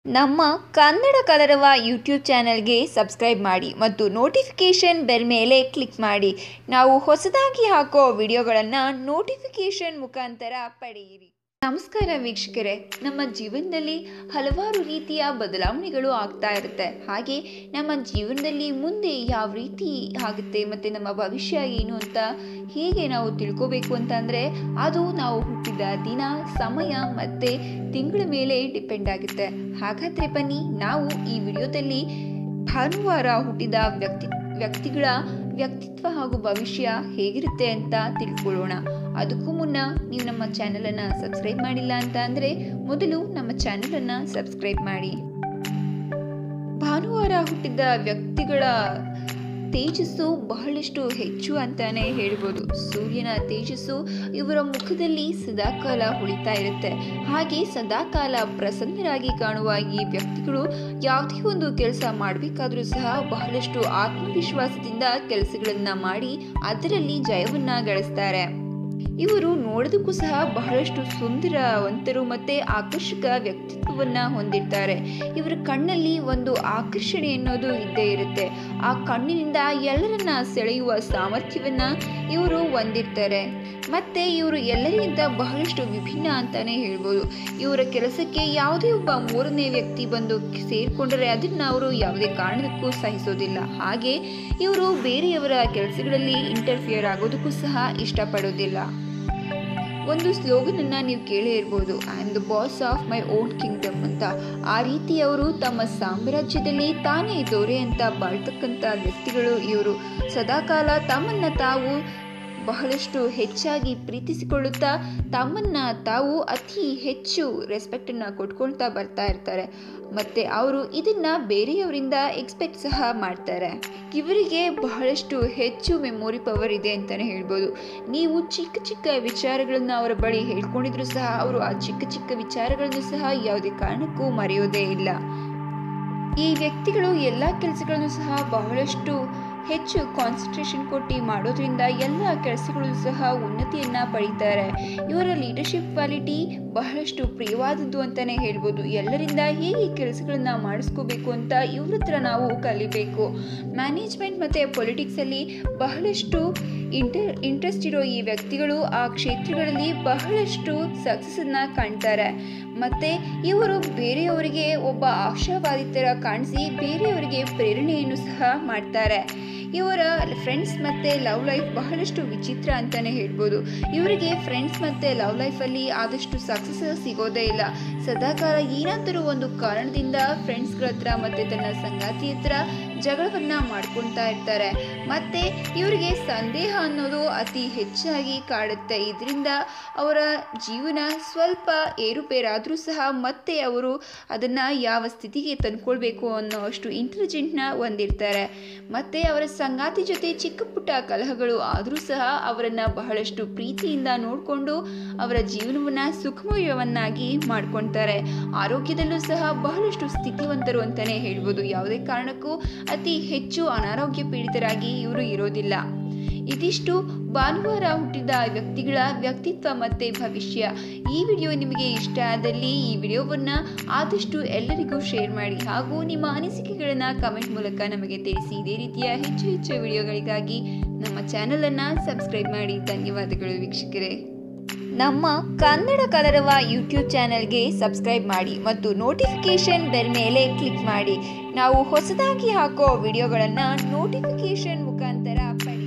ನಮ್ಮ ಕನ್ನಡ ಕಲರವ ಯೂಟ್ಯೂಬ್ ಚಾನಲ್ಗೆ ಸಬ್ಸ್ಕ್ರೈಬ್ ಮಾಡಿ ಮತ್ತು ನೋಟಿಫಿಕೇಷನ್ ಬೆಲ್ ಮೇಲೆ ಕ್ಲಿಕ್ ಮಾಡಿ ನಾವು ಹೊಸದಾಗಿ ಹಾಕೋ ವಿಡಿಯೋಗಳನ್ನು ನೋಟಿಫಿಕೇಷನ್ ಮುಖಾಂತರ ಪಡೆಯಿರಿ ನಮಸ್ಕಾರ ವೀಕ್ಷಕರೇ ನಮ್ಮ ಜೀವನದಲ್ಲಿ ಹಲವಾರು ರೀತಿಯ ಬದಲಾವಣೆಗಳು ಆಗ್ತಾ ಇರುತ್ತೆ ಹಾಗೆ ನಮ್ಮ ಜೀವನದಲ್ಲಿ ಮುಂದೆ ಯಾವ ರೀತಿ ಆಗುತ್ತೆ ಮತ್ತು ನಮ್ಮ ಭವಿಷ್ಯ ಏನು ಅಂತ ಹೇಗೆ ನಾವು ತಿಳ್ಕೋಬೇಕು ಅಂತಂದರೆ ಅದು ನಾವು ಹುಟ್ಟಿದ ದಿನ ಸಮಯ ಮತ್ತು ತಿಂಗಳ ಮೇಲೆ ಡಿಪೆಂಡ್ ಆಗುತ್ತೆ ಹಾಗಾದರೆ ಬನ್ನಿ ನಾವು ಈ ವಿಡಿಯೋದಲ್ಲಿ ಭಾನುವಾರ ಹುಟ್ಟಿದ ವ್ಯಕ್ತಿ ವ್ಯಕ್ತಿಗಳ ವ್ಯಕ್ತಿತ್ವ ಹಾಗೂ ಭವಿಷ್ಯ ಹೇಗಿರುತ್ತೆ ಅಂತ ತಿಳ್ಕೊಳ್ಳೋಣ ಅದಕ್ಕೂ ಮುನ್ನ ನೀವು ನಮ್ಮ ಚಾನಲನ್ನು ಸಬ್ಸ್ಕ್ರೈಬ್ ಮಾಡಿಲ್ಲ ಅಂತ ಅಂದರೆ ಮೊದಲು ನಮ್ಮ ಚಾನಲನ್ನು ಸಬ್ಸ್ಕ್ರೈಬ್ ಮಾಡಿ ಭಾನುವಾರ ಹುಟ್ಟಿದ ವ್ಯಕ್ತಿಗಳ ತೇಜಸ್ಸು ಬಹಳಷ್ಟು ಹೆಚ್ಚು ಅಂತಾನೆ ಹೇಳ್ಬೋದು ಸೂರ್ಯನ ತೇಜಸ್ಸು ಇವರ ಮುಖದಲ್ಲಿ ಸದಾಕಾಲ ಉಳಿತಾ ಇರುತ್ತೆ ಹಾಗೆ ಸದಾಕಾಲ ಪ್ರಸನ್ನರಾಗಿ ಕಾಣುವ ಈ ವ್ಯಕ್ತಿಗಳು ಯಾವುದೇ ಒಂದು ಕೆಲಸ ಮಾಡಬೇಕಾದ್ರೂ ಸಹ ಬಹಳಷ್ಟು ಆತ್ಮವಿಶ್ವಾಸದಿಂದ ಕೆಲಸಗಳನ್ನ ಮಾಡಿ ಅದರಲ್ಲಿ ಜಯವನ್ನ ಗಳಿಸ್ತಾರೆ ಇವರು ನೋಡೋದಕ್ಕೂ ಸಹ ಬಹಳಷ್ಟು ಸುಂದರವಂತರು ಮತ್ತೆ ಆಕರ್ಷಕ ವ್ಯಕ್ತಿತ್ವವನ್ನ ಹೊಂದಿರ್ತಾರೆ ಇವರ ಕಣ್ಣಲ್ಲಿ ಒಂದು ಆಕರ್ಷಣೆ ಅನ್ನೋದು ಇದ್ದೇ ಇರುತ್ತೆ ಆ ಕಣ್ಣಿನಿಂದ ಎಲ್ಲರನ್ನ ಸೆಳೆಯುವ ಸಾಮರ್ಥ್ಯವನ್ನ ಇವರು ಹೊಂದಿರ್ತಾರೆ ಮತ್ತೆ ಇವರು ಎಲ್ಲರಿಗಿಂತ ಬಹಳಷ್ಟು ವಿಭಿನ್ನ ಅಂತಾನೆ ಹೇಳ್ಬೋದು ಇವರ ಕೆಲಸಕ್ಕೆ ಯಾವುದೇ ಒಬ್ಬ ಮೂರನೇ ವ್ಯಕ್ತಿ ಬಂದು ಸೇರಿಕೊಂಡರೆ ಅದನ್ನ ಅವರು ಯಾವುದೇ ಕಾರಣಕ್ಕೂ ಸಹಿಸೋದಿಲ್ಲ ಹಾಗೆ ಇವರು ಬೇರೆಯವರ ಕೆಲಸಗಳಲ್ಲಿ ಇಂಟರ್ಫಿಯರ್ ಆಗೋದಕ್ಕೂ ಸಹ ಇಷ್ಟಪಡೋದಿಲ್ಲ ಒಂದು ಸ್ಲೋಗನನ್ನು ನೀವು ಕೇಳೇ ಇರ್ಬೋದು I am the boss of my own kingdom ಅಂತ ಆ ರೀತಿ ಅವರು ತಮ್ಮ ಸಾಮ್ರಾಜ್ಯದಲ್ಲಿ ತಾನೇ ದೊರೆ ಅಂತ ಬಾಳ್ತಕ್ಕಂಥ ವ್ಯಕ್ತಿಗಳು ಇವರು ಸದಾಕಾಲ ತಮ್ಮನ್ನು ತಾವು ಬಹಳಷ್ಟು ಹೆಚ್ಚಾಗಿ ಪ್ರೀತಿಸಿಕೊಳ್ಳುತ್ತಾ ತಮ್ಮನ್ನ ತಾವು ಅತಿ ಹೆಚ್ಚು ರೆಸ್ಪೆಕ್ಟನ್ನು ಕೊಟ್ಕೊಳ್ತಾ ಬರ್ತಾ ಇರ್ತಾರೆ ಮತ್ತು ಅವರು ಇದನ್ನು ಬೇರೆಯವರಿಂದ ಎಕ್ಸ್ಪೆಕ್ಟ್ ಸಹ ಮಾಡ್ತಾರೆ ಇವರಿಗೆ ಬಹಳಷ್ಟು ಹೆಚ್ಚು ಮೆಮೊರಿ ಪವರ್ ಇದೆ ಅಂತಲೇ ಹೇಳ್ಬೋದು ನೀವು ಚಿಕ್ಕ ಚಿಕ್ಕ ವಿಚಾರಗಳನ್ನು ಅವರ ಬಳಿ ಹೇಳ್ಕೊಂಡಿದ್ರು ಸಹ ಅವರು ಆ ಚಿಕ್ಕ ಚಿಕ್ಕ ವಿಚಾರಗಳನ್ನು ಸಹ ಯಾವುದೇ ಕಾರಣಕ್ಕೂ ಮರೆಯೋದೇ ಇಲ್ಲ ಈ ವ್ಯಕ್ತಿಗಳು ಎಲ್ಲ ಕೆಲಸಗಳನ್ನು ಸಹ ಬಹಳಷ್ಟು ಹೆಚ್ಚು ಕಾನ್ಸಂಟ್ರೇಷನ್ ಕೊಟ್ಟು ಮಾಡೋದ್ರಿಂದ ಎಲ್ಲ ಕೆಲಸಗಳು ಸಹ ಉನ್ನತಿಯನ್ನು ಪಡೀತಾರೆ ಇವರ ಲೀಡರ್ಶಿಪ್ ಕ್ವಾಲಿಟಿ ಬಹಳಷ್ಟು ಪ್ರಿಯವಾದದ್ದು ಅಂತಲೇ ಹೇಳ್ಬೋದು ಎಲ್ಲರಿಂದ ಹೇಗೆ ಕೆಲಸಗಳನ್ನ ಮಾಡಿಸ್ಕೋಬೇಕು ಅಂತ ಇವ್ರ ಹತ್ರ ನಾವು ಕಲಿಬೇಕು ಮ್ಯಾನೇಜ್ಮೆಂಟ್ ಮತ್ತು ಪೊಲಿಟಿಕ್ಸಲ್ಲಿ ಬಹಳಷ್ಟು ಇಂಟರ್ ಇಂಟ್ರೆಸ್ಟ್ ಇರೋ ಈ ವ್ಯಕ್ತಿಗಳು ಆ ಕ್ಷೇತ್ರಗಳಲ್ಲಿ ಬಹಳಷ್ಟು ಸಕ್ಸಸ್ಸನ್ನು ಕಾಣ್ತಾರೆ ಮತ್ತು ಇವರು ಬೇರೆಯವರಿಗೆ ಒಬ್ಬ ಆಶಾವಾದಿ ಥರ ಕಾಣಿಸಿ ಬೇರೆಯವರಿಗೆ ಪ್ರೇರಣೆಯನ್ನು ಸಹ ಮಾಡ್ತಾರೆ ಇವರ ಫ್ರೆಂಡ್ಸ್ ಮತ್ತು ಲವ್ ಲೈಫ್ ಬಹಳಷ್ಟು ವಿಚಿತ್ರ ಅಂತಲೇ ಹೇಳ್ಬೋದು ಇವರಿಗೆ ಫ್ರೆಂಡ್ಸ್ ಮತ್ತು ಲವ್ ಲೈಫಲ್ಲಿ ಆದಷ್ಟು ಸಕ್ಸಸ್ ಸಿಗೋದೇ ಇಲ್ಲ ಸದಾಕಾಲ ಏನಾದರೂ ಒಂದು ಕಾರಣದಿಂದ ಫ್ರೆಂಡ್ಸ್ಗಳ ಹತ್ರ ಮತ್ತು ತನ್ನ ಸಂಗಾತಿ ಹತ್ರ ಜಗಳವನ್ನು ಮಾಡ್ಕೊಳ್ತಾ ಇರ್ತಾರೆ ಮತ್ತು ಇವರಿಗೆ ಸಂದೇಹ ಅನ್ನೋದು ಅತಿ ಹೆಚ್ಚಾಗಿ ಕಾಡುತ್ತೆ ಇದರಿಂದ ಅವರ ಜೀವನ ಸ್ವಲ್ಪ ಏರುಪೇರಾದರೂ ಸಹ ಮತ್ತೆ ಅವರು ಅದನ್ನು ಯಾವ ಸ್ಥಿತಿಗೆ ತಂದ್ಕೊಳ್ಬೇಕು ಅನ್ನೋ ಅಷ್ಟು ಇಂಟೆಲಿಜೆಂಟ್ನ ಹೊಂದಿರ್ತಾರೆ ಮತ್ತು ಅವರ ಸಂಗಾತಿ ಜೊತೆ ಚಿಕ್ಕ ಪುಟ್ಟ ಕಲಹಗಳು ಆದರೂ ಸಹ ಅವರನ್ನು ಬಹಳಷ್ಟು ಪ್ರೀತಿಯಿಂದ ನೋಡಿಕೊಂಡು ಅವರ ಜೀವನವನ್ನು ಸುಖಮಯವನ್ನಾಗಿ ಮಾಡ್ಕೊಳ್ತಾರೆ ಆರೋಗ್ಯದಲ್ಲೂ ಸಹ ಬಹಳಷ್ಟು ಸ್ಥಿತಿವಂತರು ಅಂತಲೇ ಹೇಳ್ಬೋದು ಯಾವುದೇ ಕಾರಣಕ್ಕೂ ಅತಿ ಹೆಚ್ಚು ಅನಾರೋಗ್ಯ ಪೀಡಿತರಾಗಿ ಇವರು ಇರೋದಿಲ್ಲ ಇದಿಷ್ಟು ಭಾನುವಾರ ಹುಟ್ಟಿದ ವ್ಯಕ್ತಿಗಳ ವ್ಯಕ್ತಿತ್ವ ಮತ್ತು ಭವಿಷ್ಯ ಈ ವಿಡಿಯೋ ನಿಮಗೆ ಇಷ್ಟ ಆದಲ್ಲಿ ಈ ವಿಡಿಯೋವನ್ನು ಆದಷ್ಟು ಎಲ್ಲರಿಗೂ ಶೇರ್ ಮಾಡಿ ಹಾಗೂ ನಿಮ್ಮ ಅನಿಸಿಕೆಗಳನ್ನು ಕಮೆಂಟ್ ಮೂಲಕ ನಮಗೆ ತಿಳಿಸಿ ಇದೇ ರೀತಿಯ ಹೆಚ್ಚು ಹೆಚ್ಚು ವಿಡಿಯೋಗಳಿಗಾಗಿ ನಮ್ಮ ಚಾನಲನ್ನು ಸಬ್ಸ್ಕ್ರೈಬ್ ಮಾಡಿ ಧನ್ಯವಾದಗಳು ವೀಕ್ಷಕರೇ ನಮ್ಮ ಕನ್ನಡ ಕಲರವ ಯೂಟ್ಯೂಬ್ ಚಾನಲ್ಗೆ ಸಬ್ಸ್ಕ್ರೈಬ್ ಮಾಡಿ ಮತ್ತು ನೋಟಿಫಿಕೇಷನ್ ಬೆಲ್ ಮೇಲೆ ಕ್ಲಿಕ್ ಮಾಡಿ ನಾವು ಹೊಸದಾಗಿ ಹಾಕೋ ವಿಡಿಯೋಗಳನ್ನು ನೋಟಿಫಿಕೇಷನ್ ಮುಖಾಂತರ ಪಡೆಯ